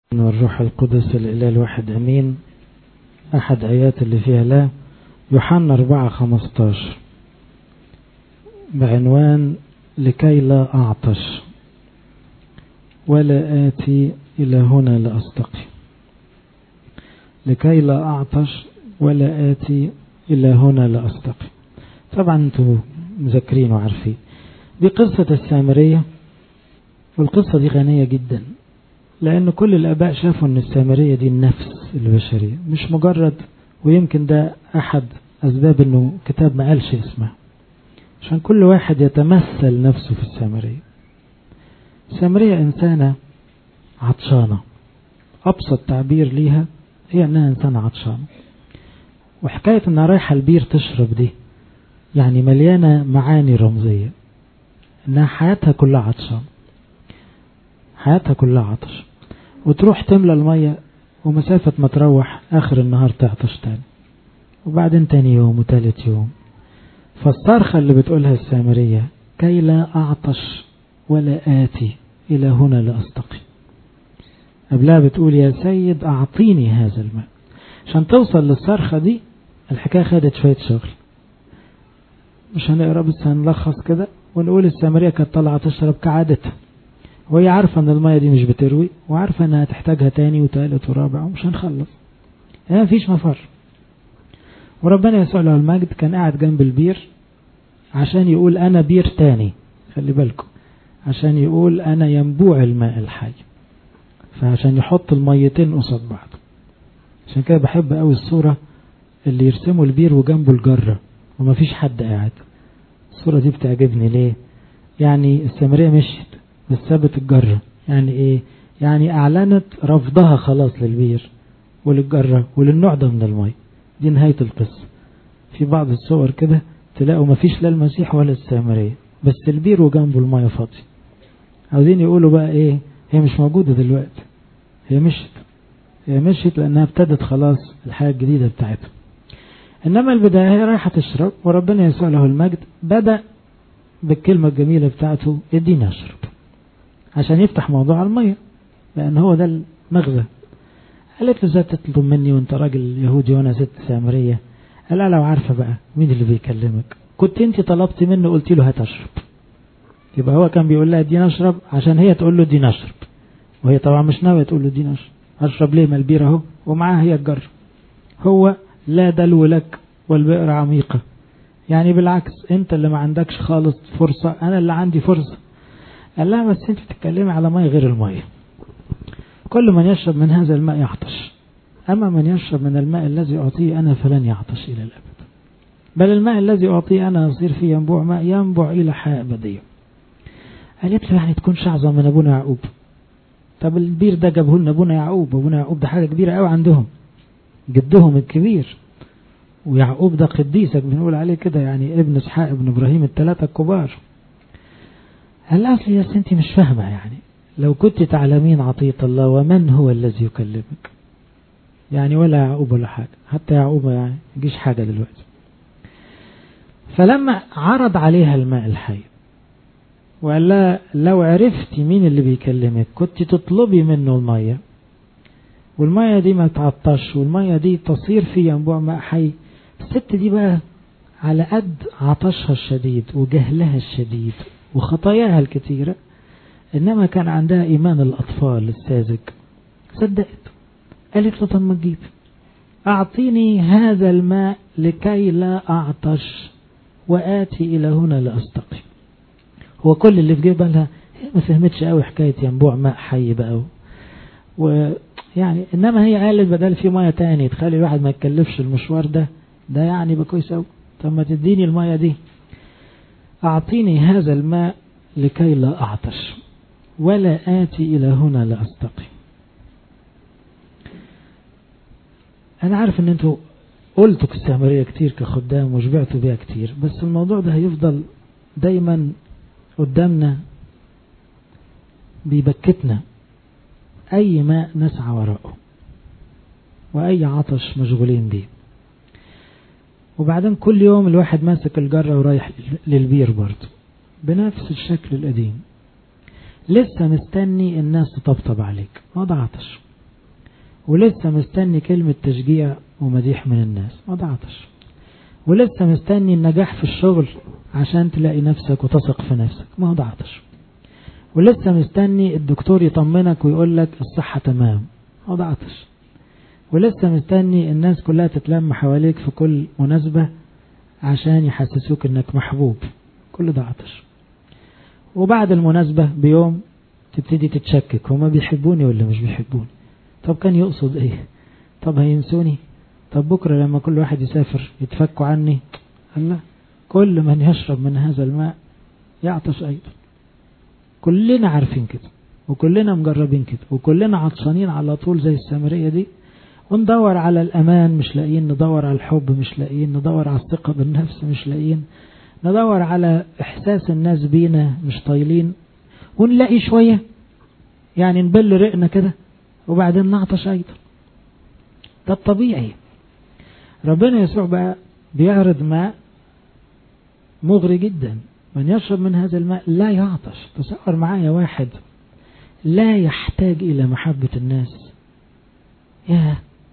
والروح القدس الإله الواحد أمين أحد آيات اللي فيها لا يوحنا 4 15 بعنوان لكي لا أعطش ولا آتي إلى هنا لأستقي لكي لا أعطش ولا آتي إلى هنا لأستقي طبعا أنتم مذكرين وعارفين دي قصة السامرية والقصة دي غنية جدا لأن كل الآباء شافوا أن السامرية دي النفس البشرية مش مجرد ويمكن ده أحد أسباب أنه كتاب ما قالش اسمها عشان كل واحد يتمثل نفسه في السامرية السامرية إنسانة عطشانة أبسط تعبير ليها هي أنها إنسانة عطشانة وحكاية أنها رايحة البير تشرب دي يعني مليانة معاني رمزية أنها حياتها كلها عطشان حياتها كلها عطش وتروح تملى المية ومسافة ما تروح آخر النهار تعطش تاني وبعدين تاني يوم وتالت يوم فالصرخة اللي بتقولها السامرية كي لا أعطش ولا آتي إلى هنا لأستقي قبلها بتقول يا سيد أعطيني هذا الماء عشان توصل للصرخة دي الحكاية خدت شوية شغل مش هنقرا بس هنلخص كده ونقول السامرية كانت طالعة تشرب كعادتها وهي عارفة ان المية دي مش بتروي وعارفة انها تحتاجها تاني وتالت ورابع ومش هنخلص يعني مفيش مفر وربنا يسوع له المجد كان قاعد جنب البير عشان يقول انا بير تاني خلي بالكم عشان يقول انا ينبوع الماء الحي فعشان يحط الميتين قصاد بعض عشان كده بحب قوي الصورة اللي يرسموا البير وجنبه الجرة ومفيش حد قاعد الصورة دي بتعجبني ليه يعني السامرية مشيت بس سابت الجرة يعني ايه يعني اعلنت رفضها خلاص للبير وللجرة وللنوع ده من المية دي نهاية القصة في بعض الصور كده تلاقوا مفيش لا المسيح ولا السامرية بس البير وجنبه المية فاضي عاوزين يقولوا بقى ايه هي مش موجودة دلوقتي هي مشت هي مشت لانها ابتدت خلاص الحياة الجديدة بتاعتها انما البداية هي رايحة تشرب وربنا يسوع له المجد بدأ بالكلمة الجميلة بتاعته اديني اشرب عشان يفتح موضوع المية لأن هو ده المغزى قالت له ازاي تطلب مني وانت راجل يهودي وانا ست سامرية قال لها لو عارفة بقى مين اللي بيكلمك كنت انت طلبت منه قلت له هات اشرب يبقى هو كان بيقول لها اديني اشرب عشان هي تقول له اديني اشرب وهي طبعا مش ناوية تقول له اديني اشرب اشرب ليه ما البير اهو ومعاها هي الجر هو لا دلو لك والبئر عميقة يعني بالعكس انت اللي ما عندكش خالص فرصة انا اللي عندي فرصة قال لها بس انت بتتكلمي على مية غير المية كل من يشرب من هذا الماء يعطش أما من يشرب من الماء الذي أعطيه أنا فلن يعطش إلى الأبد بل الماء الذي أعطيه أنا يصير فيه ينبوع ماء ينبع إلى حياة أبدية قالت له يعني تكون شعظة من أبونا يعقوب طب البير ده جابه لنا أبونا يعقوب أبونا يعقوب ده حاجة كبيرة قوي عندهم جدهم الكبير ويعقوب ده قديسك بنقول عليه كده يعني ابن اسحاق ابن ابراهيم الثلاثة الكبار قال لها اصل يا انت مش فاهمة يعني لو كنت تعلمين عطية الله ومن هو الذي يكلمك يعني ولا يعقوب ولا حاجة حتى يعقوب يعني يجيش حاجة دلوقتي فلما عرض عليها الماء الحي وقال لها لو عرفتي مين اللي بيكلمك كنت تطلبي منه المية والمية دي ما تعطش والمية دي تصير في ينبوع ماء حي الست دي بقى على قد عطشها الشديد وجهلها الشديد وخطاياها الكثيرة إنما كان عندها إيمان الأطفال الساذج صدقت قالت له طب ما تجيب أعطيني هذا الماء لكي لا أعطش وآتي إلى هنا لأستقي هو كل اللي في جيبها لها هي ما فهمتش قوي حكاية ينبوع ماء حي بقى ويعني إنما هي قالت بدل في مية تاني تخلي الواحد ما يتكلفش المشوار ده ده يعني بكويس قوي طب ما تديني المية دي أعطيني هذا الماء لكي لا أعطش ولا آتي إلى هنا لأستقي أنا عارف أن أنتوا قلتوا السامرية كتير كخدام وشبعتوا بيها كتير بس الموضوع ده هيفضل دايما قدامنا بيبكتنا أي ماء نسعى وراءه وأي عطش مشغولين بيه وبعدين كل يوم الواحد ماسك الجرة ورايح للبير برضه بنفس الشكل القديم لسه مستني الناس تطبطب عليك ما ده عطش ولسه مستني كلمة تشجيع ومديح من الناس ما ضعتش ولسه مستني النجاح في الشغل عشان تلاقي نفسك وتثق في نفسك ما ضعتش ولسه مستني الدكتور يطمنك ويقول لك الصحة تمام ما ضعتش ولسه مستني الناس كلها تتلم حواليك في كل مناسبة عشان يحسسوك انك محبوب كل ده عطش وبعد المناسبة بيوم تبتدي تتشكك هما بيحبوني ولا مش بيحبوني طب كان يقصد ايه طب هينسوني طب بكرة لما كل واحد يسافر يتفكوا عني الله كل من يشرب من هذا الماء يعطش أيضا كلنا عارفين كده وكلنا مجربين كده وكلنا عطشانين على طول زي السامرية دي وندور على الأمان مش لاقيين ندور على الحب مش لاقيين ندور على الثقة بالنفس مش لاقيين ندور على إحساس الناس بينا مش طايلين ونلاقي شوية يعني نبل رقنا كده وبعدين نعطش أيضا ده الطبيعي ربنا يسوع بقى بيعرض ماء مغري جدا من يشرب من هذا الماء لا يعطش تصور معايا واحد لا يحتاج إلى محبة الناس يا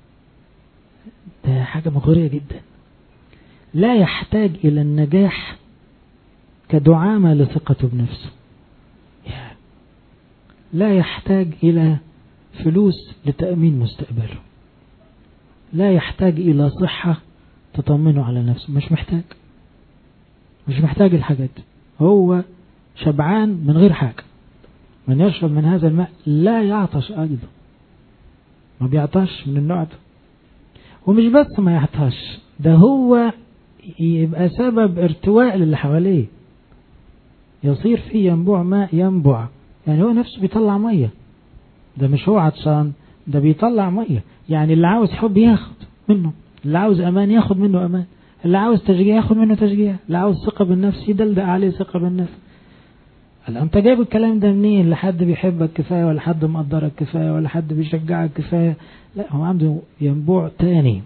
ده حاجة مغرية جدا لا يحتاج إلى النجاح كدعامة لثقته بنفسه يا لا يحتاج إلى فلوس لتأمين مستقبله لا يحتاج إلى صحة تطمنه على نفسه مش محتاج مش محتاج الحاجات هو شبعان من غير حاجة من يشرب من هذا الماء لا يعطش أيضا ما بيعطش من النوع ده ومش بس ما يعطش ده هو يبقى سبب ارتواء للي حواليه يصير فيه ينبوع ماء ينبع يعني هو نفسه بيطلع مية ده مش هو عطشان ده بيطلع مية يعني اللي عاوز حب ياخد منه اللي عاوز امان ياخد منه امان اللي عاوز تشجيع ياخد منه تشجيع اللي عاوز ثقة بالنفس يدلدق عليه ثقة بالنفس هلا انت جايب الكلام ده منين لحد بيحبك كفاية ولا حد مقدرك كفاية ولا حد بيشجعك كفاية لا هو عنده ينبوع تاني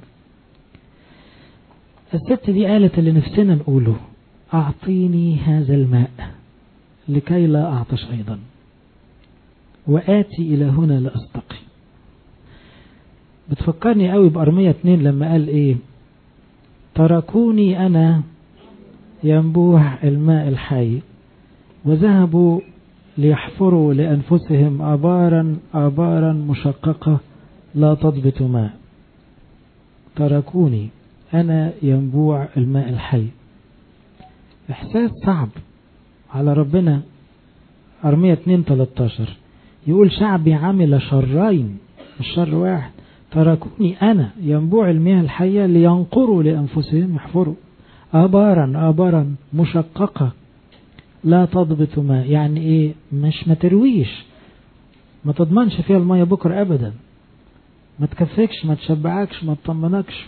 الست دي قالت اللي نفسنا نقوله أعطيني هذا الماء لكي لا أعطش أيضا وآتي إلى هنا لأستقي بتفكرني قوي بأرمية اتنين لما قال إيه تركوني أنا ينبوع الماء الحي وذهبوا ليحفروا لأنفسهم آبارا آبارا مشققة لا تضبط ماء تركوني أنا ينبوع الماء الحي إحساس صعب على ربنا أرمية 2 13 يقول شعبي عمل شرين مش شر واحد تركوني أنا ينبوع المياه الحية لينقروا لأنفسهم يحفروا آبارا آبارا مشققة لا تضبط ماء يعني إيه مش ما ترويش ما تضمنش فيها المية بكرة أبدا ما تكفيكش ما تشبعكش ما تطمنكش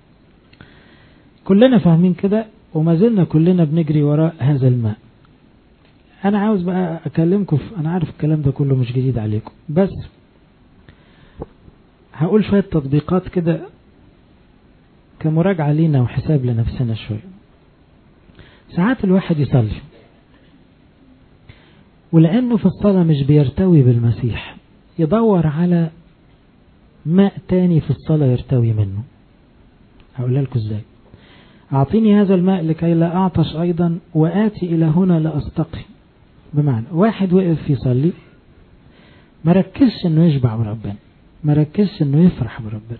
كلنا فاهمين كده وما زلنا كلنا بنجري وراء هذا الماء انا عاوز بقى اكلمكم في انا عارف الكلام ده كله مش جديد عليكم بس هقول شوية تطبيقات كده كمراجعة لينا وحساب لنفسنا شوية ساعات الواحد يصلي ولأنه في الصلاة مش بيرتوي بالمسيح يدور على ماء تاني في الصلاة يرتوي منه هقولها لكم ازاي أعطيني هذا الماء لكي لا أعطش أيضا وآتي إلى هنا لأستقي بمعنى واحد وقف يصلي ما ركزش انه يشبع بربنا ما ركزش انه يفرح بربنا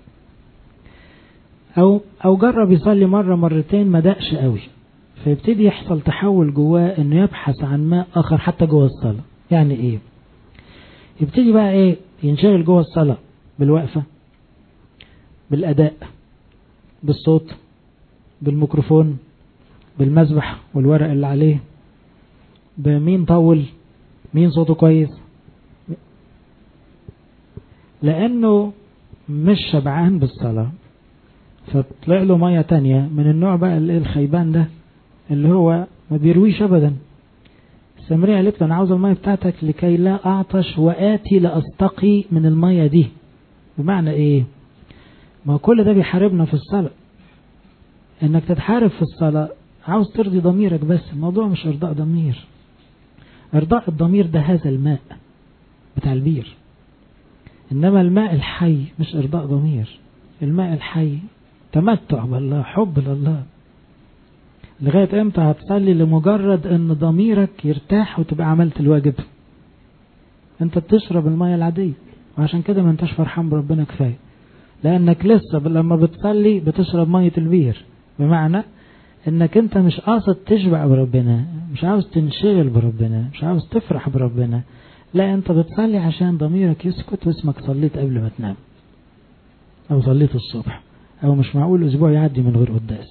او او جرب يصلي مرة مرتين ما دقش قوي فيبتدي يحصل تحول جواه انه يبحث عن ماء اخر حتى جوه الصلاة يعني ايه يبتدي بقى ايه ينشغل جوه الصلاة بالوقفة بالاداء بالصوت بالميكروفون بالمسبح والورق اللي عليه بمين طول مين صوته كويس لانه مش شبعان بالصلاة فطلع له مية تانية من النوع بقى اللي الخيبان ده اللي هو ما بيرويش ابدا السامرية قالت له انا عاوز المية بتاعتك لكي لا اعطش واتي لاستقي من المية دي بمعنى ايه ما كل ده بيحاربنا في الصلاة انك تتحارب في الصلاة عاوز ترضي ضميرك بس الموضوع مش ارضاء ضمير ارضاء الضمير ده هذا الماء بتاع البير إنما الماء الحي مش إرضاء ضمير الماء الحي تمتع بالله حب لله لغاية امتى هتصلي لمجرد ان ضميرك يرتاح وتبقى عملت الواجب انت بتشرب المية العادية وعشان كده ما انتش فرحان بربنا كفاية لانك لسه لما بتصلي بتشرب مية البير بمعنى انك انت مش قاصد تشبع بربنا مش عاوز تنشغل بربنا مش عاوز تفرح بربنا لا انت بتصلي عشان ضميرك يسكت واسمك صليت قبل ما تنام او صليت الصبح او مش معقول اسبوع يعدي من غير قداس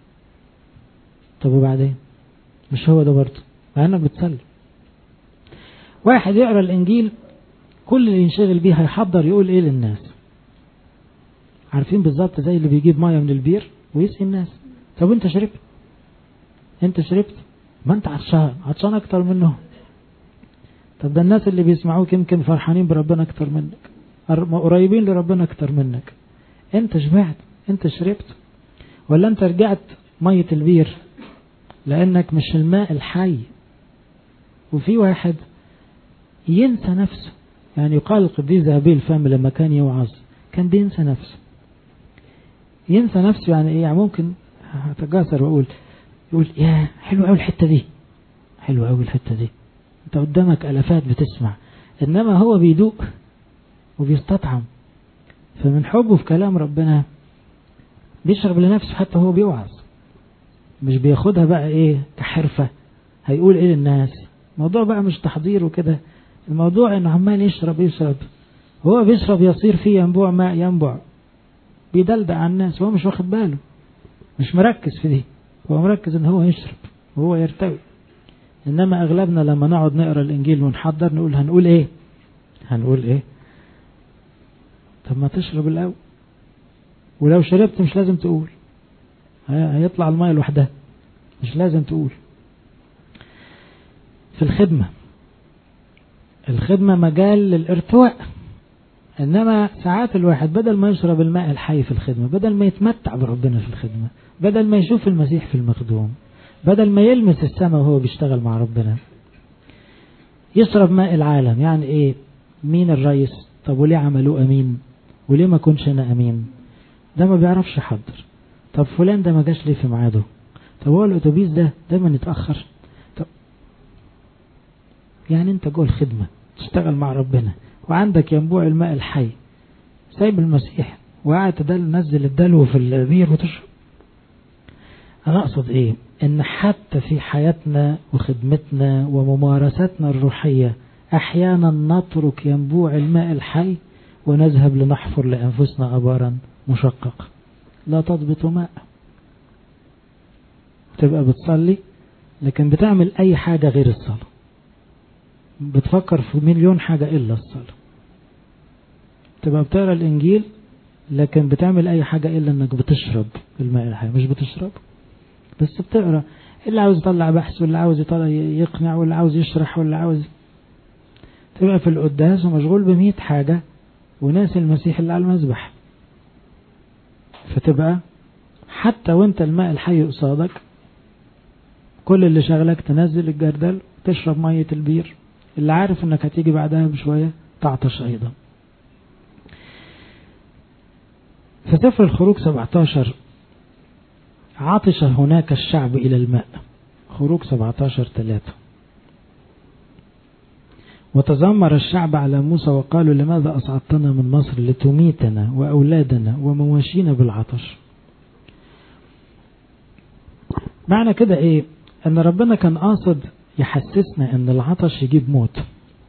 طب وبعدين مش هو ده برضه مع انك بتصلي واحد يقرا الانجيل كل اللي ينشغل بيه هيحضر يقول ايه للناس عارفين بالظبط زي اللي بيجيب ميه من البير ويسقي الناس طب انت شربت انت شربت ما انت عطشان عطشان اكتر منهم طب ده الناس اللي بيسمعوك يمكن فرحانين بربنا اكتر منك قريبين لربنا اكتر منك انت شبعت انت شربت ولا انت رجعت مية البير لانك مش الماء الحي وفي واحد ينسى نفسه يعني يقال القديس ذهبي الفم لما كان يوعظ كان بينسى نفسه ينسى نفسه يعني ايه يعني ممكن هتجاسر واقول يقول يا حلو قوي الحته دي حلو قوي الحته دي انت قدامك الافات بتسمع انما هو بيدوق وبيستطعم فمن حبه في كلام ربنا بيشرب لنفسه حتى هو بيوعظ مش بياخدها بقى ايه كحرفة هيقول ايه للناس الموضوع بقى مش تحضير وكده الموضوع انه عمال يشرب يشرب هو بيشرب يصير فيه ينبوع ماء ينبع بيدلدق على الناس وهو مش واخد باله مش مركز في دي هو مركز ان هو يشرب وهو يرتوي انما اغلبنا لما نقعد نقرا الانجيل ونحضر نقول هنقول ايه هنقول ايه طب ما تشرب الاول ولو شربت مش لازم تقول هيطلع المية لوحدها مش لازم تقول في الخدمة الخدمة مجال للارتواء انما ساعات الواحد بدل ما يشرب الماء الحي في الخدمة بدل ما يتمتع بربنا في الخدمة بدل ما يشوف المسيح في المخدوم بدل ما يلمس السماء وهو بيشتغل مع ربنا يشرب ماء العالم يعني ايه مين الرئيس طب وليه عملوه امين وليه ما كنش انا امين ده ما بيعرفش يحضر طب فلان ده ما جاش ليه في ميعاده طب هو الاتوبيس ده دايما يتاخر طب يعني انت جوه الخدمه تشتغل مع ربنا وعندك ينبوع الماء الحي سايب المسيح وقاعد تدل نزل الدلو في البير وتشرب انا اقصد ايه ان حتى في حياتنا وخدمتنا وممارستنا الروحيه احيانا نترك ينبوع الماء الحي ونذهب لنحفر لانفسنا ابارا مشقق لا تضبط ماء تبقى بتصلي لكن بتعمل اي حاجة غير الصلاة بتفكر في مليون حاجة الا الصلاة تبقى بتقرا الانجيل لكن بتعمل اي حاجة الا انك بتشرب الماء الحي مش بتشرب بس بتقرا اللي عاوز يطلع بحث واللي عاوز يطلع يقنع واللي عاوز يشرح واللي عاوز تبقى في القداس ومشغول بمية حاجة وناسي المسيح اللي على المذبح فتبقى حتى وانت الماء الحي قصادك كل اللي شغلك تنزل الجردل تشرب مية البير اللي عارف انك هتيجي بعدها بشوية تعطش ايضا في سفر الخروج 17 عطش هناك الشعب إلى الماء خروج 17 3 وتذمر الشعب على موسى وقالوا لماذا أصعدتنا من مصر لتميتنا وأولادنا ومواشينا بالعطش معنى كده إيه أن ربنا كان قاصد يحسسنا أن العطش يجيب موت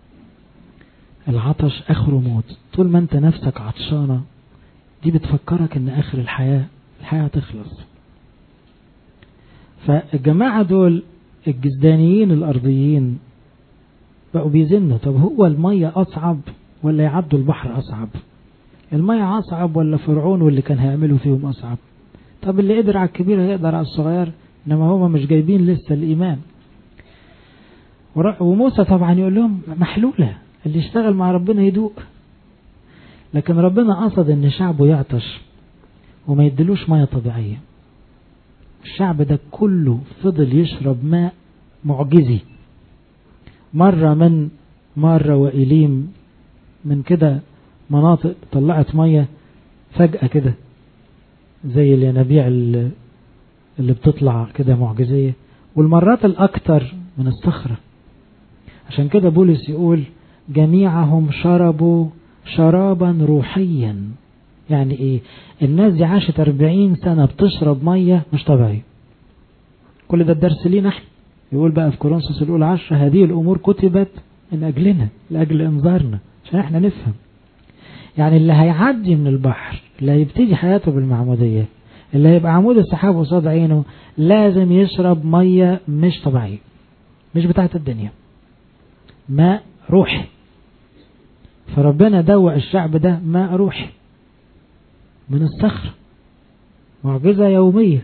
العطش آخره موت طول ما أنت نفسك عطشانة دي بتفكرك أن آخر الحياة الحياة هتخلص فالجماعة دول الجزدانيين الأرضيين بقوا بيزنوا طب هو المية أصعب ولا يعدوا البحر أصعب المية أصعب ولا فرعون واللي كان هيعملوا فيهم أصعب طب اللي قدر على الكبير هيقدر على الصغير إنما هما مش جايبين لسه الإيمان وموسى طبعا يقول لهم محلولة اللي يشتغل مع ربنا يدوق لكن ربنا قصد ان شعبه يعطش وما يدلوش مية طبيعية الشعب ده كله فضل يشرب ماء معجزي مرة من مرة وإليم من كده مناطق طلعت مية فجأة كده زي الينابيع اللي بتطلع كده معجزية والمرات الأكثر من الصخرة عشان كده بولس يقول جميعهم شربوا شرابا روحيا يعني ايه الناس دي عاشت أربعين سنة بتشرب مية مش طبيعية كل ده الدرس لينا احنا يقول بقى في كورنثوس الأولى عشرة هذه الأمور كتبت من أجلنا لأجل إنذارنا عشان احنا نفهم يعني اللي هيعدي من البحر اللي هيبتدي حياته بالمعمودية اللي هيبقى عمود السحاب قصاد عينه لازم يشرب مية مش طبيعية مش بتاعت الدنيا ماء روحي فربنا دوق الشعب ده ماء روحي من الصخر معجزة يومية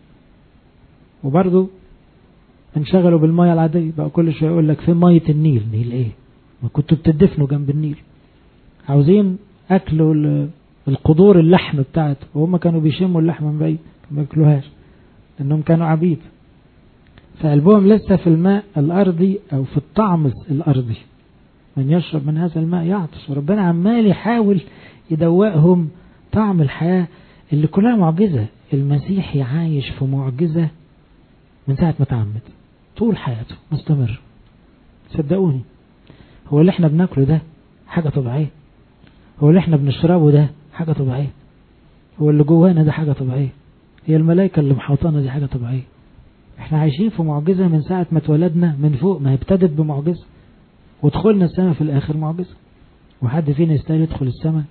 وبرضه انشغلوا بالمية العادية بقى كل شوية يقول لك في مية النيل نيل ايه ما كنتوا بتدفنوا جنب النيل عاوزين اكلوا القدور اللحم بتاعته وهم كانوا بيشموا اللحم من بعيد ما ياكلوهاش لانهم كانوا عبيد فقلبهم لسه في الماء الارضي او في الطعم الارضي من يشرب من هذا الماء يعطش وربنا عمال يحاول يدوقهم طعم الحياة اللي كلها معجزة المسيحي عايش في معجزة من ساعة ما تعمد طول حياته مستمر صدقوني هو اللي احنا بناكله ده حاجة طبيعية هو اللي احنا بنشربه ده حاجة طبيعية هو اللي جوانا ده حاجة طبيعية هي الملائكة اللي محوطانا دي حاجة طبيعية احنا عايشين في معجزة من ساعة ما اتولدنا من فوق ما ابتدت بمعجزة ودخلنا السماء في الآخر معجزة وحد فينا يستاهل يدخل السماء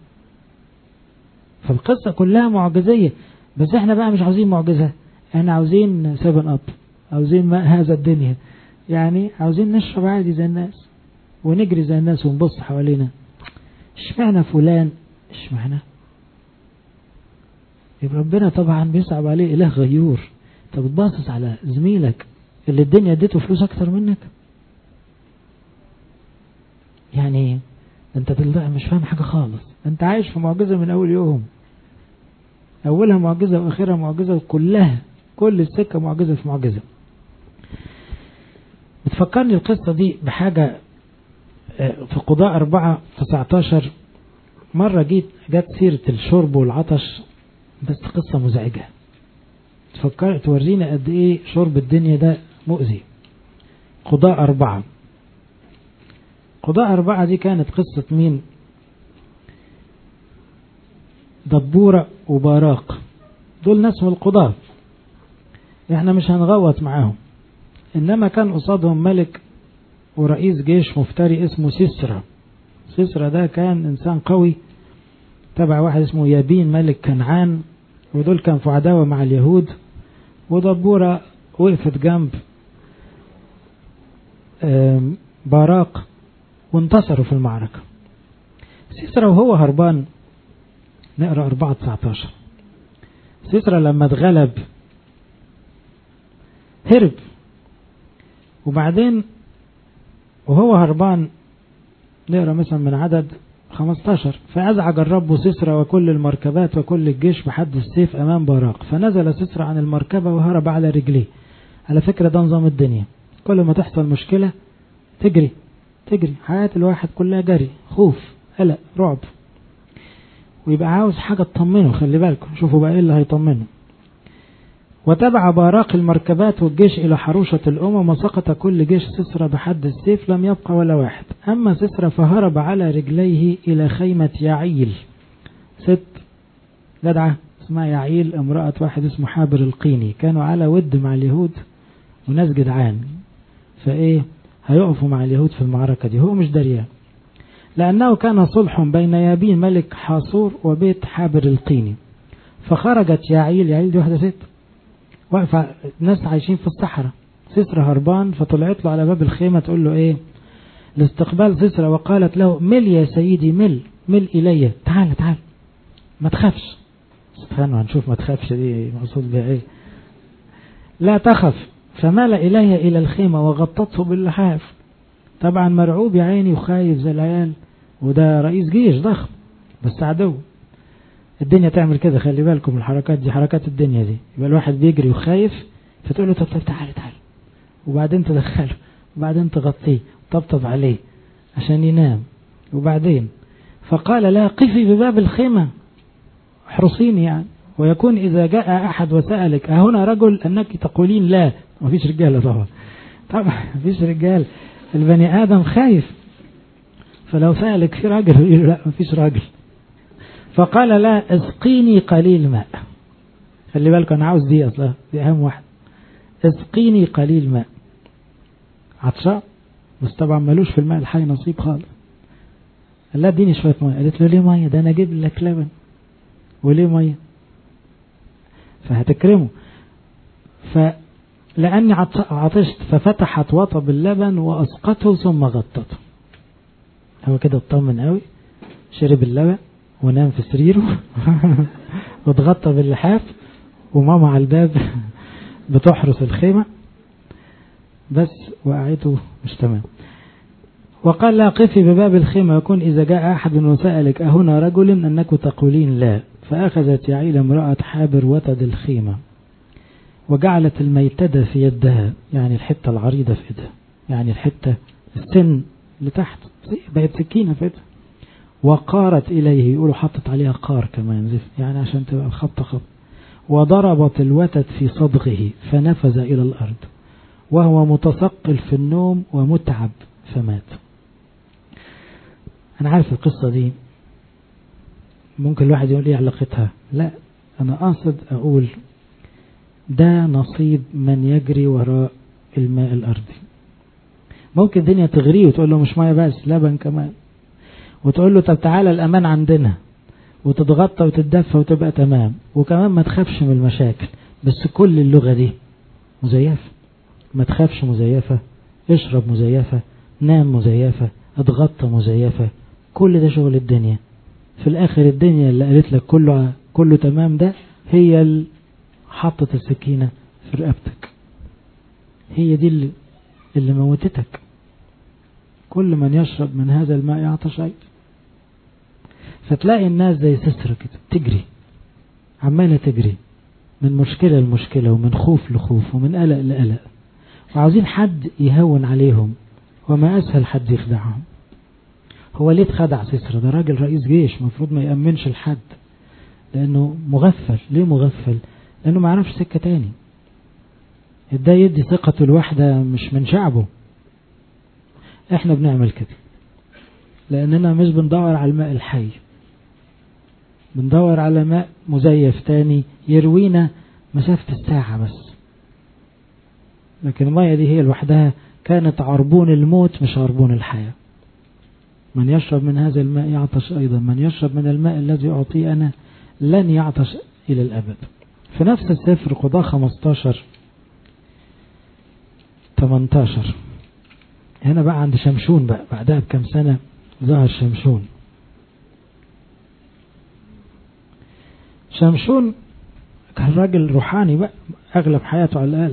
فالقصة كلها معجزية بس احنا بقى مش عاوزين معجزة احنا عاوزين سيفن اب عاوزين ماء هذا الدنيا يعني عاوزين نشرب عادي زي الناس ونجري زي الناس ونبص حوالينا اشمعنى فلان اشمعنى يبقى ربنا طبعا بيصعب عليه اله غيور طب تباصص على زميلك اللي الدنيا اديته فلوس اكتر منك يعني انت تلضع مش فاهم حاجة خالص انت عايش في معجزة من اول يوم اولها معجزة واخرها معجزة وكلها كل السكة معجزة في معجزة بتفكرني القصة دي بحاجة في قضاء أربعة تسعتاشر مرة جيت جت سيرة الشرب والعطش بس قصة مزعجة تفكر تورينا قد ايه شرب الدنيا ده مؤذي قضاء أربعة قضاء أربعة دي كانت قصة مين دبورة وباراق دول ناس من القضاة احنا مش هنغوط معاهم انما كان قصادهم ملك ورئيس جيش مفتري اسمه سيسرا سيسرا ده كان انسان قوي تبع واحد اسمه يابين ملك كنعان ودول كان في عداوة مع اليهود ودبورة وقفت جنب باراق وانتصروا في المعركة سيسرا وهو هربان نقرأ 4 19 سيسرا لما اتغلب هرب وبعدين وهو هربان نقرا مثلا من عدد 15 فأزعج الرب سسرى وكل المركبات وكل الجيش بحد السيف أمام باراق فنزل سسرى عن المركبة وهرب على رجليه على فكرة ده نظام الدنيا كل ما تحصل مشكلة تجري تجري حياة الواحد كلها جري خوف قلق رعب ويبقى عاوز حاجة تطمنه خلي بالكم شوفوا بقى ايه اللي هيطمنه وتبع باراق المركبات والجيش إلى حروشة الأمم وسقط كل جيش سسرى بحد السيف لم يبقى ولا واحد أما سسرى فهرب على رجليه إلى خيمة يعيل ست جدعة اسمها يعيل امرأة واحد اسمه حابر القيني كانوا على ود مع اليهود وناس جدعان فإيه هيقفوا مع اليهود في المعركة دي هو مش دريان لأنه كان صلح بين يابين ملك حاصور وبيت حابر القيني فخرجت يعيل يعيل دي واحدة ست واقفة ناس عايشين في الصحراء سسرة هربان فطلعت له على باب الخيمة تقول له ايه لاستقبال سسرة وقالت له مل يا سيدي مل مل إلي تعال تعال ما تخافش استنوا هنشوف ما تخافش دي مقصود بها ايه لا تخف فمال إلي إلى الخيمة وغطته باللحاف طبعا مرعوب يا عيني وخايف زي العيال وده رئيس جيش ضخم بس عدو الدنيا تعمل كده خلي بالكم الحركات دي حركات الدنيا دي يبقى الواحد بيجري وخايف فتقول له طب طب تعالى تعالى وبعدين تدخله وبعدين تغطيه طبطب عليه عشان ينام وبعدين فقال لا قفي بباب الخيمة احرصيني يعني ويكون إذا جاء أحد وسألك أهنا رجل أنك تقولين لا ما فيش رجالة طبعا طبعا ما فيش رجال البني آدم خايف فلو سألك في راجل يقول لا ما فيش راجل فقال لا اسقيني قليل ماء خلي بالك أنا عاوز دي أصلا دي أهم واحد اسقيني قليل ماء عطشان بس طبعا ملوش في الماء الحي نصيب خالص قال لها اديني شويه ميه قالت له ليه ميه ده انا اجيب لك لبن وليه ميه فهتكرمه فلاني عطشت ففتحت وطب اللبن واسقته ثم غطته هو كده اطمن قوي شرب اللبن ونام في سريره واتغطى باللحاف وماما على الباب بتحرس الخيمه بس وقعته مش تمام وقال لا قفي بباب الخيمة يكون إذا جاء أحد وسألك أهنا رجل أنك تقولين لا فأخذت يعيل امرأة حابر وتد الخيمة وجعلت الميتدة في يدها يعني الحتة العريضة في يدها يعني الحتة السن لتحت بقت سكينة في يدها وقارت إليه يقولوا حطت عليها قار كمان يعني عشان تبقى الخط خط وضربت الوتد في صدغه فنفذ إلى الأرض وهو متثقل في النوم ومتعب فمات أنا عارف القصة دي ممكن الواحد يقول إيه علاقتها لا أنا قاصد أقول ده نصيب من يجري وراء الماء الأرضي ممكن الدنيا تغريه وتقول له مش مية بس لبن كمان وتقول له طب تعالى الأمان عندنا وتتغطى وتتدفى وتبقى تمام وكمان ما تخافش من المشاكل بس كل اللغة دي مزيفة ما تخافش مزيفة اشرب مزيفة نام مزيفة اتغطى مزيفة كل ده شغل الدنيا في الاخر الدنيا اللي قالت لك كله كله تمام ده هي اللي حطت السكينة في رقبتك هي دي اللي, اللي موتتك كل من يشرب من هذا الماء يعطش أيضا فتلاقي الناس زي سسرة كده تجري عمالة تجري من مشكلة لمشكلة ومن خوف لخوف ومن قلق لقلق وعاوزين حد يهون عليهم وما أسهل حد يخدعهم هو ليه اتخدع سسرة ده راجل رئيس جيش المفروض ما يأمنش لحد لأنه مغفل ليه مغفل لأنه ما يعرفش سكة تاني ده يدي ثقة الوحدة مش من شعبه احنا بنعمل كده لأننا مش بندور على الماء الحي بندور على ماء مزيف تاني يروينا مسافة الساعة بس لكن المية دي هي لوحدها كانت عربون الموت مش عربون الحياة من يشرب من هذا الماء يعطش أيضا من يشرب من الماء الذي أعطيه أنا لن يعطش إلى الأبد في نفس السفر قضاء 15 18 هنا بقى عند شمشون بقى بعدها بكم سنة ظهر شمشون شمشون كان راجل روحاني بقى أغلب حياته على الأقل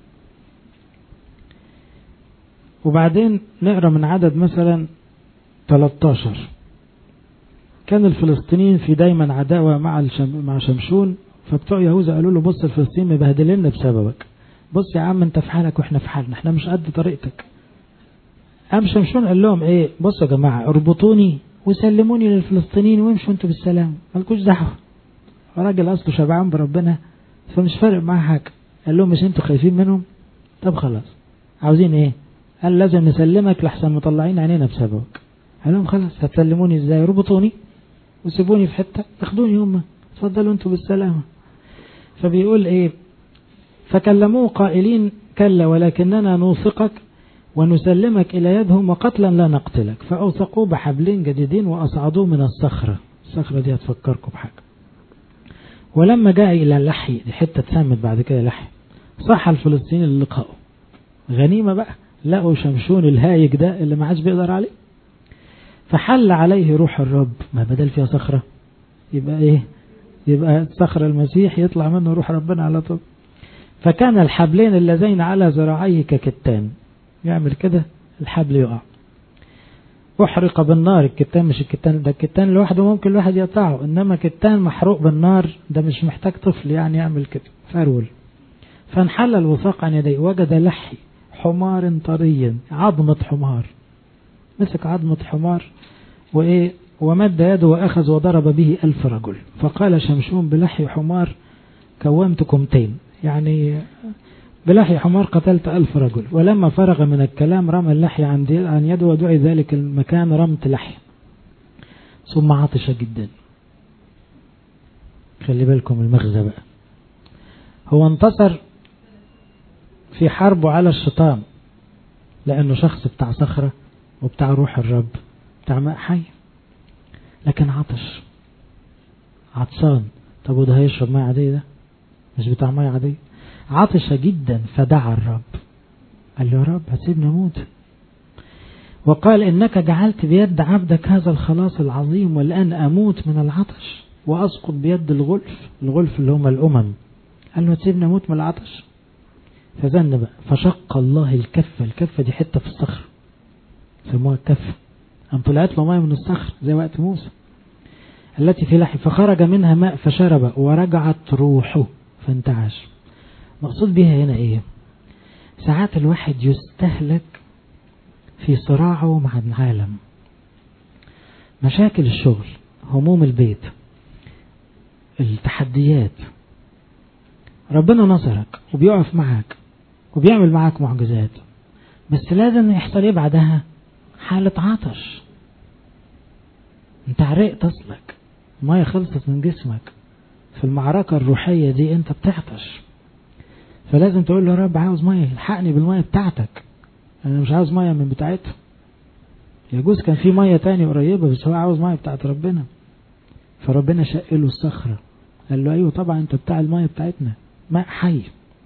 وبعدين نقرا من عدد مثلا 13 كان الفلسطينيين في دايما عداوة مع الشم مع شمشون فبتوع يهوذا قالوا له بص الفلسطينيين مبهدلنا بسببك بص يا عم انت في حالك واحنا في حالنا احنا مش قد طريقتك قام شمشون قال لهم ايه بصوا يا جماعة اربطوني وسلموني للفلسطينيين وامشوا انتوا بالسلام مالكوش دعوة راجل اصله شبعان بربنا فمش فارق معاه حاجة قال لهم مش انتوا خايفين منهم طب خلاص عاوزين ايه قال لازم نسلمك لحسن مطلعين عينينا بسببك قال لهم خلاص هتسلموني ازاي ربطوني وسيبوني في حتة تاخدوني هم اتفضلوا انتوا بالسلامة فبيقول ايه فكلموه قائلين كلا ولكننا نوثقك ونسلمك إلى يدهم وقتلا لا نقتلك فأوثقوه بحبلين جديدين وأصعدوه من الصخرة الصخرة دي هتفكركم بحاجة ولما جاء إلى اللحي دي حتة تسمت بعد كده لحي صح الفلسطينيين اللي لقاؤه غنيمة بقى لقوا شمشون الهايج ده اللي ما عادش بيقدر عليه فحل عليه روح الرب ما بدل فيها صخرة يبقى ايه يبقى صخر المسيح يطلع منه روح ربنا على طول فكان الحبلين اللذين على ذراعيه ككتان يعمل كده الحبل يقع أحرق بالنار الكتان مش الكتان ده الكتان لوحده ممكن الواحد يقطعه إنما كتان محروق بالنار ده مش محتاج طفل يعني يعمل كده فرول فانحل الوثاق عن يديه وجد لحي حمار طري عظمة حمار مسك عظمة حمار وإيه ومد يده وأخذ وضرب به ألف رجل فقال شمشون بلحي حمار كومت كمتين يعني بلحي حمار قتلت ألف رجل ولما فرغ من الكلام رمى اللحي عن يده ودعي ذلك المكان رمت لحي ثم عطش جدا خلي بالكم المغزى بقى هو انتصر في حربه على الشيطان لأنه شخص بتاع صخرة وبتاع روح الرب بتاع ماء حي لكن عطش عطشان طب وده هيشرب ماء عادية ده مش بتاع ماء عادية عطش جدا فدعا الرب قال له يا رب هتسيبني اموت وقال انك جعلت بيد عبدك هذا الخلاص العظيم والان اموت من العطش واسقط بيد الغلف الغلف اللي هم الامم قال له هتسيبني اموت من العطش فزن بقى فشق الله الكفة الكفة دي حتة في الصخر سموها الكفة أم طلعت له ماء من الصخر زي وقت موسى التي في لحي فخرج منها ماء فشرب ورجعت روحه فانتعش مقصود بها هنا ايه ساعات الواحد يستهلك في صراعه مع العالم مشاكل الشغل هموم البيت التحديات ربنا نصرك وبيقف معاك وبيعمل معاك معجزات بس لازم يحصل ايه بعدها حالة عطش انت عرقت اصلك المية خلصت من جسمك في المعركة الروحية دي انت بتعطش فلازم تقول له يا رب عاوز مية الحقني بالمية بتاعتك انا مش عاوز مية من بتاعتها يجوز كان في مية تاني قريبة بس هو عاوز مية بتاعت ربنا فربنا شق له الصخرة قال له ايوه طبعا انت بتاع المية بتاعتنا ماء حي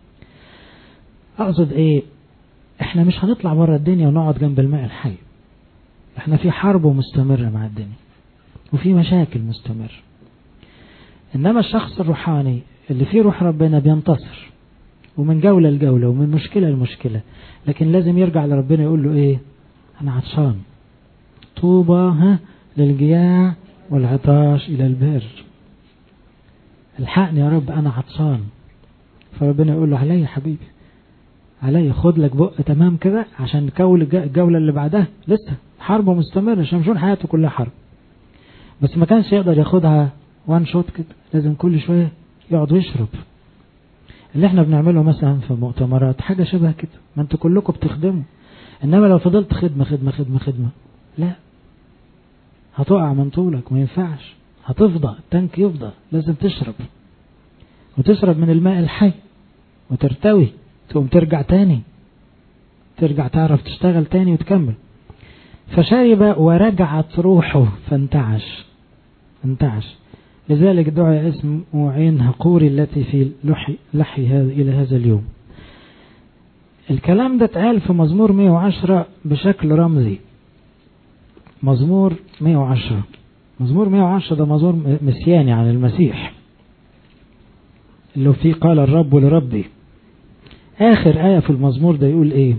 اقصد ايه احنا مش هنطلع بره الدنيا ونقعد جنب الماء الحي احنا في حرب مستمرة مع الدنيا وفي مشاكل مستمرة انما الشخص الروحاني اللي فيه روح ربنا بينتصر ومن جولة لجولة ومن مشكلة لمشكلة لكن لازم يرجع لربنا يقول له ايه انا عطشان طوبى ها للجياع والعطاش الى البر الحقني يا رب انا عطشان فربنا يقول له عليا حبيبي عليا خد لك بق تمام كده عشان نكول الجولة اللي بعدها لسه حرب مستمرة شمشون حياته كلها حرب بس ما كانش يقدر ياخدها وان شوت كده لازم كل شوية يقعد يشرب اللي احنا بنعمله مثلا في مؤتمرات حاجة شبه كده ما انتوا كلكم بتخدموا انما لو فضلت خدمة خدمة خدمة خدمة لا هتقع من طولك ما ينفعش هتفضى التانك يفضى لازم تشرب وتشرب من الماء الحي وترتوي تقوم ترجع تاني ترجع تعرف تشتغل تاني وتكمل فشرب ورجعت روحه فانتعش انتعش لذلك دعي اسم عين هقوري التي في لحي, لحي هذا إلى هذا اليوم الكلام ده اتقال في مزمور 110 بشكل رمزي مزمور 110 مزمور 110 ده مزمور مسياني عن المسيح اللي فيه قال الرب لربي آخر آية في المزمور ده يقول إيه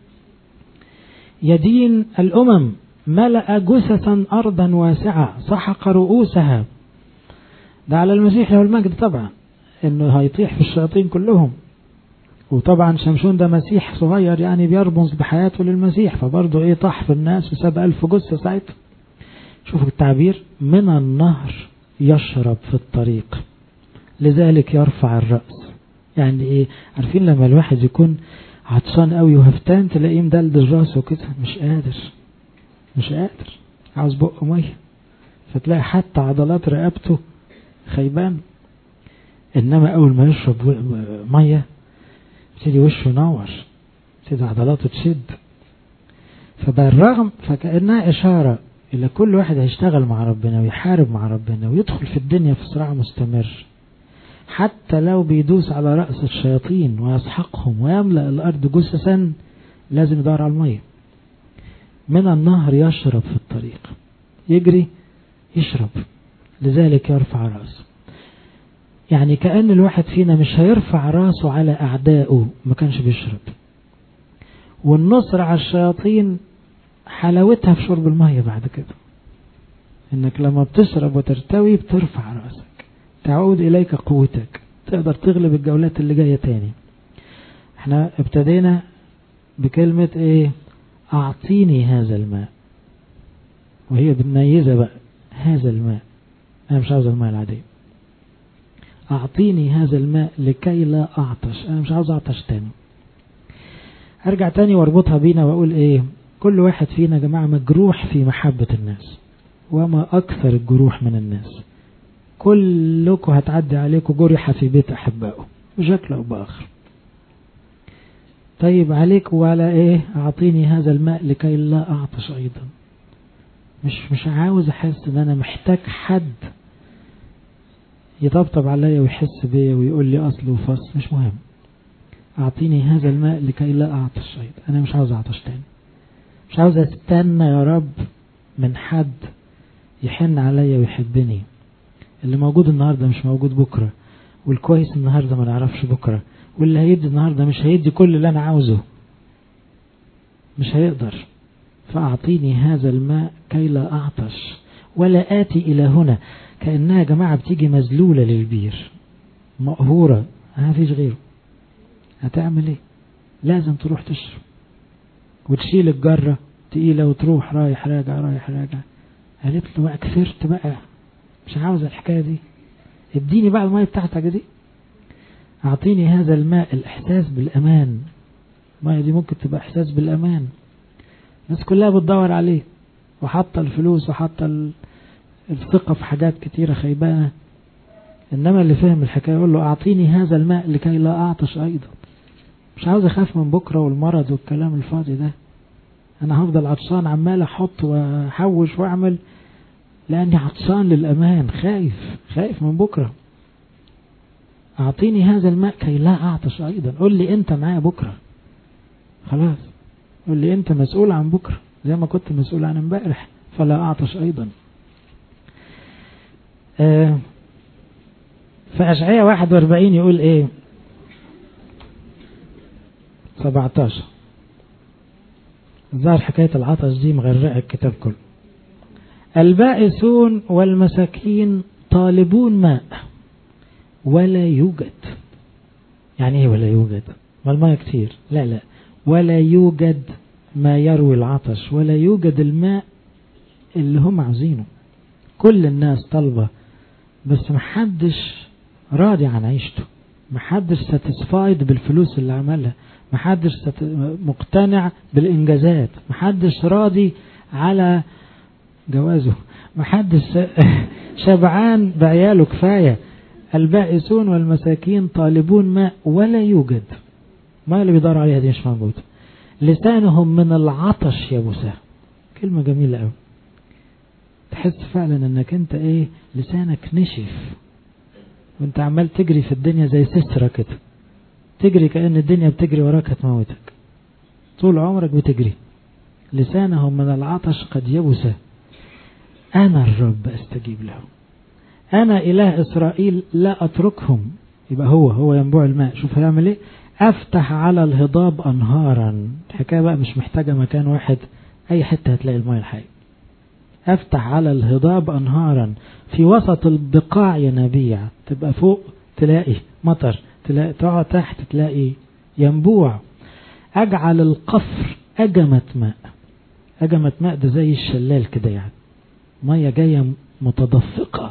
يدين الأمم ملأ جثثا أرضا واسعة سحق رؤوسها ده على المسيح له المجد طبعا انه هيطيح في الشياطين كلهم وطبعا شمشون ده مسيح صغير يعني بيرمز بحياته للمسيح فبرضه ايه طاح في الناس وساب ألف جثة ساعتها شوفوا التعبير من النهر يشرب في الطريق لذلك يرفع الرأس يعني ايه عارفين لما الواحد يكون عطشان قوي وهفتان تلاقيه مدلدل راسه كده مش قادر مش قادر عاوز بق ميه فتلاقي حتى عضلات رقبته خيبان انما اول ما يشرب ميه يبتدي وشه ينور يبتدي عضلاته تشد فبالرغم فكأنها إشارة إلى كل واحد هيشتغل مع ربنا ويحارب مع ربنا ويدخل في الدنيا في صراع مستمر حتى لو بيدوس على رأس الشياطين ويسحقهم ويملأ الأرض جثثا لازم يدور على المية من النهر يشرب في الطريق يجري يشرب لذلك يرفع رأسه يعني كأن الواحد فينا مش هيرفع راسه على أعدائه ما كانش بيشرب والنصر على الشياطين حلاوتها في شرب المية بعد كده انك لما بتشرب وترتوي بترفع رأسك تعود إليك قوتك تقدر تغلب الجولات اللي جاية تاني احنا ابتدينا بكلمة ايه اعطيني هذا الماء وهي مميزة بقى هذا الماء أنا مش عاوز الماء العادية أعطيني هذا الماء لكي لا أعطش أنا مش عاوز أعطش تاني أرجع تاني واربطها بينا وأقول إيه كل واحد فينا يا جماعة مجروح في محبة الناس وما أكثر الجروح من الناس كلكم هتعدي عليكم جرح في بيت أحبائه بشكل أو بآخر طيب عليك وعلى إيه أعطيني هذا الماء لكي لا أعطش أيضا مش مش عاوز أحس إن أنا محتاج حد يطبطب عليا ويحس بيا ويقول لي أصل وفصل مش مهم أعطيني هذا الماء لكي لا أعطش أيضا أنا مش عاوز أعطش تاني مش عاوز أستنى يا رب من حد يحن عليا ويحبني اللي موجود النهاردة مش موجود بكرة والكويس النهاردة ما نعرفش بكرة واللي هيدي النهاردة مش هيدي كل اللي أنا عاوزه مش هيقدر فأعطيني هذا الماء كي لا أعطش ولا آتي إلى هنا كأنها جماعة بتيجي مزلولة للبير مقهورة ما فيش غيره هتعمل ايه لازم تروح تشرب وتشيل الجرة تقيلة وتروح رايح راجع رايح راجع قالت له بقى كفرت بقى مش عاوز الحكاية دي اديني بقى المية بتاعتك دي اعطيني هذا الماء الاحساس بالامان المية دي ممكن تبقى احساس بالامان الناس كلها بتدور عليه وحاطة الفلوس وحاطة الثقة في حاجات كتيرة خيبانة إنما اللي فهم الحكاية يقول له أعطيني هذا الماء لكي لا أعطش أيضا مش عاوز أخاف من بكرة والمرض والكلام الفاضي ده أنا هفضل عطشان عمال أحط وأحوش وأعمل لأني عطشان للأمان خايف خايف من بكرة أعطيني هذا الماء كي لا أعطش أيضا قول لي أنت معايا بكرة خلاص قول لي أنت مسؤول عن بكرة زي ما كنت مسؤول عن امبارح فلا أعطش أيضا آه في أشعية 41 يقول إيه 17 ظهر حكاية العطش دي مغرقة الكتاب كله البائسون والمساكين طالبون ماء ولا يوجد يعني ايه ولا يوجد ما الماء كتير لا لا ولا يوجد ما يروي العطش ولا يوجد الماء اللي هم عاوزينه كل الناس طالبة بس محدش راضي عن عيشته محدش ساتسفايد بالفلوس اللي عملها محدش مقتنع بالإنجازات محدش راضي على جوازه محدش شبعان بعياله كفاية البائسون والمساكين طالبون ماء ولا يوجد ما اللي بيدور عليها دي مش موجودة لسانهم من العطش يا موسى كلمة جميلة قوي تحس فعلا انك انت ايه لسانك نشف وانت عمال تجري في الدنيا زي سسرة كده تجري كأن الدنيا بتجري وراك هتموتك طول عمرك بتجري لسانهم من العطش قد يبس أنا الرب أستجيب له أنا إله إسرائيل لا أتركهم يبقى هو هو ينبوع الماء شوف هيعمل إيه أفتح على الهضاب أنهارا الحكاية بقى مش محتاجة مكان واحد أي حتة هتلاقي الماء الحي أفتح على الهضاب أنهارا في وسط البقاع ينابيع تبقى فوق تلاقي مطر تلاقي تقعد تحت تلاقي ينبوع أجعل القفر أجمة ماء أجمة ماء ده زي الشلال كده يعني مية جاية متدفقة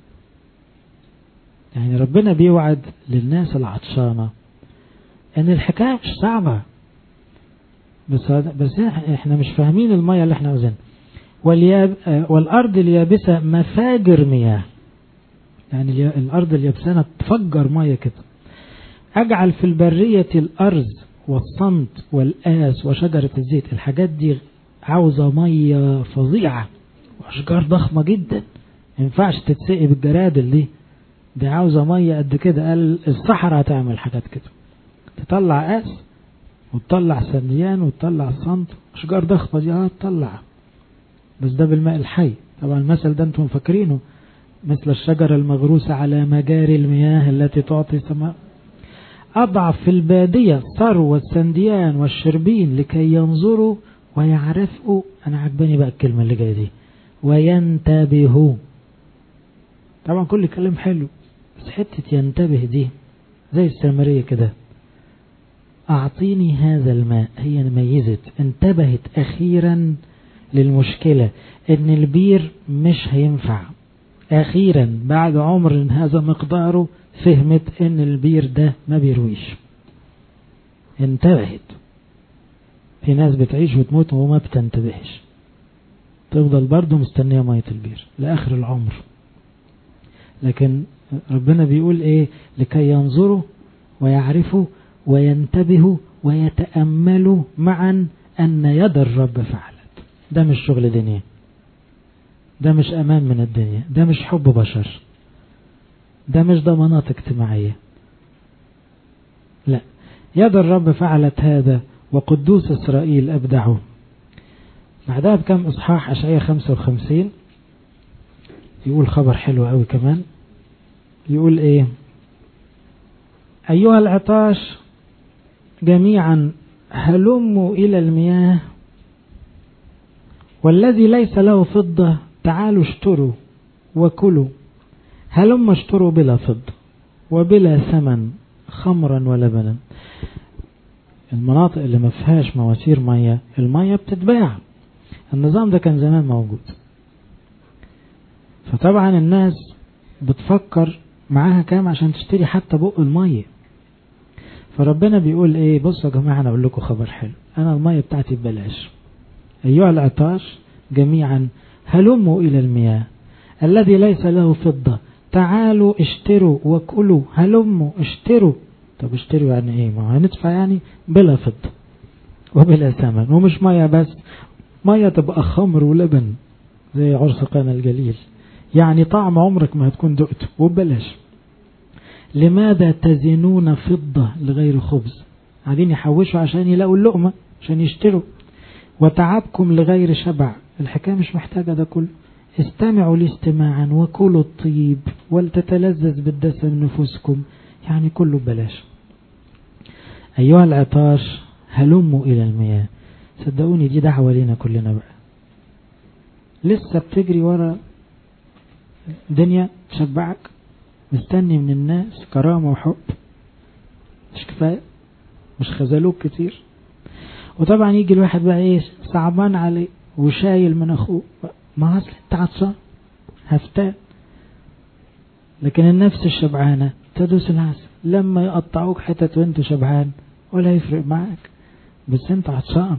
يعني ربنا بيوعد للناس العطشانة ان الحكاية مش صعبة بس بس احنا مش فاهمين المية اللي احنا عاوزينها والياب والارض اليابسة مفاجر مياه يعني الارض اليابسانة تفجر مية كده اجعل في البرية الارز والصمت والاس وشجرة الزيت الحاجات دي عاوزة مية فظيعة واشجار ضخمة جدا ما ينفعش تتسقي بالجرادل دي دي عاوزة مية قد كده قال الصحراء هتعمل حاجات كده تطلع قاس وتطلع سنديان وتطلع صمت اشجار ضخمة دي اه تطلع بس ده بالماء الحي طبعا المثل ده انتم فاكرينه مثل الشجرة المغروسة على مجاري المياه التي تعطي سماء أضعف في البادية الثرو والسنديان والشربين لكي ينظروا ويعرفوا أنا عجباني بقى الكلمة اللي جاية دي وينتبهوا طبعا كل كلام حلو بس حتة ينتبه دي زي السامرية كده أعطيني هذا الماء هي ميزت انتبهت أخيرا للمشكلة ان البير مش هينفع اخيرا بعد عمر هذا مقداره فهمت ان البير ده ما بيرويش انتبهت في ناس بتعيش وتموت وما بتنتبهش تفضل برضه مستنية مية البير لآخر العمر لكن ربنا بيقول ايه لكي ينظروا ويعرفوا وينتبهوا ويتأملوا معا أن يد الرب فعلت ده مش شغل دنيا ده مش أمان من الدنيا ده مش حب بشر ده مش ضمانات اجتماعية لا يد الرب فعلت هذا وقدوس إسرائيل أبدعوا بعدها بكم إصحاح أشعية 55 يقول خبر حلو قوي كمان يقول إيه أيها العطاش جميعا هلموا إلى المياه والذي ليس له فضة تعالوا اشتروا وكلوا هلم اشتروا بلا فضة وبلا ثمن خمرا ولبنا المناطق اللي ما فيهاش مواسير مية المية بتتباع النظام ده كان زمان موجود فطبعا الناس بتفكر معاها كام عشان تشتري حتى بق المية فربنا بيقول ايه بصوا يا جماعة انا اقول لكم خبر حلو انا المية بتاعتي ببلاش ايها العطاش جميعا هلموا الى المياه الذي ليس له فضة تعالوا اشتروا وكلوا هلموا اشتروا طب اشتروا يعني ايه ما هندفع يعني بلا فضة وبلا ثمن ومش مية بس مية تبقى خمر ولبن زي عرس قنا الجليل يعني طعم عمرك ما هتكون دقته وببلاش لماذا تزنون فضة لغير خبز قاعدين يحوشوا عشان يلاقوا اللقمة عشان يشتروا وتعبكم لغير شبع الحكاية مش محتاجة ده كله استمعوا لي استماعا وكلوا الطيب ولتتلذذ بالدسم نفوسكم يعني كله ببلاش أيها العطاش هلموا إلى المياه صدقوني دي دعوة لينا كلنا بقى لسه بتجري ورا دنيا تشبعك مستني من الناس كرامة وحب مش كفاية مش خذلوك كتير وطبعا يجي الواحد بقى ايه صعبان عليه وشايل من اخوه ما اصل انت عطشان هفتان لكن النفس الشبعانة تدوس العسل لما يقطعوك حتت وانت شبعان ولا يفرق معاك بس انت عطشان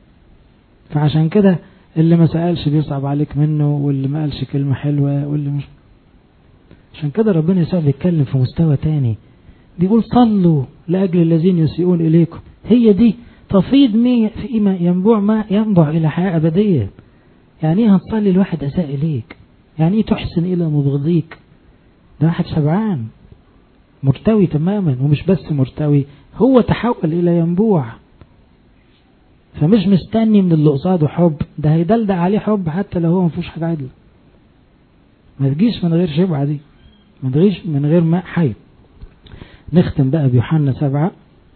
فعشان كده اللي ما سألش بيصعب عليك منه واللي ما قالش كلمة حلوة واللي مش عشان كده ربنا يسوع بيتكلم في مستوى تاني بيقول صلوا لأجل الذين يسيئون إليكم هي دي تفيض مي في ما ينبوع ما ينبع إلى حياة أبدية يعني ايه هتصلي الواحد أساء إليك يعني ايه تحسن إلى مبغضيك ده واحد شبعان مرتوي تماما ومش بس مرتوي هو تحول إلى ينبوع فمش مستني من اللي قصاده حب ده هيدلدق عليه حب حتى لو هو ما فيهوش حاجة عدلة ما تجيش من غير شبعة دي ما تجيش من غير ماء حي نختم بقى بيوحنا سبعة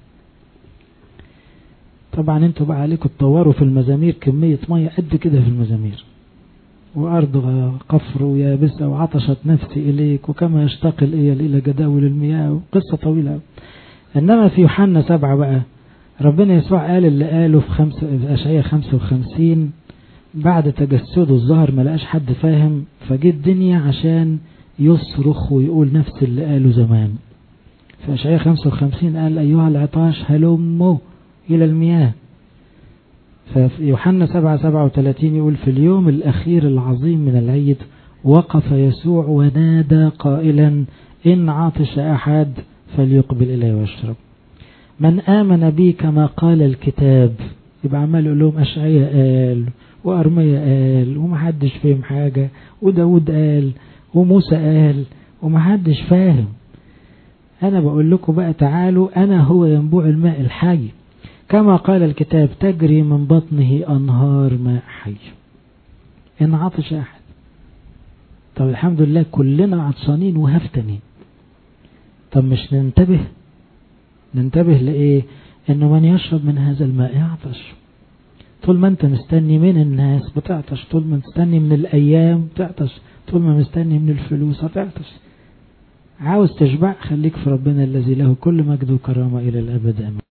طبعا انتوا بقى عليكم تطوروا في المزامير كمية مية قد كده في المزامير وأرض قفر ويابسة وعطشت نفسي إليك وكما يشتاق الإيل إلى جداول المياه قصة طويلة إنما في يوحنا سبعة بقى ربنا يسوع قال اللي قاله في, خمسة في أشعية 55 بعد تجسده الظهر ما لقاش حد فاهم فجه الدنيا عشان يصرخ ويقول نفس اللي قاله زمان في أشعية 55 قال أيها العطاش هلموا إلى المياه ففي يوحنا 7 37 يقول في اليوم الأخير العظيم من العيد وقف يسوع ونادى قائلا إن عطش أحد فليقبل إليه ويشرب من آمن بي كما قال الكتاب يبقى عمال يقول لهم أشعية قال وأرمية قال ومحدش فهم حاجة وداود قال وموسى قال ومحدش فاهم أنا بقول لكم بقى تعالوا أنا هو ينبوع الماء الحي كما قال الكتاب تجري من بطنه أنهار ماء حي إن عطش أحد طب الحمد لله كلنا عطشانين وهفتنين طب مش ننتبه ننتبه لإيه إنه من يشرب من هذا الماء يعطش طول ما أنت مستني من الناس بتعطش طول ما مستني من الأيام تعطش طول ما مستني من الفلوس هتعطش عاوز تشبع خليك في ربنا الذي له كل مجد وكرامة إلى الأبد أمين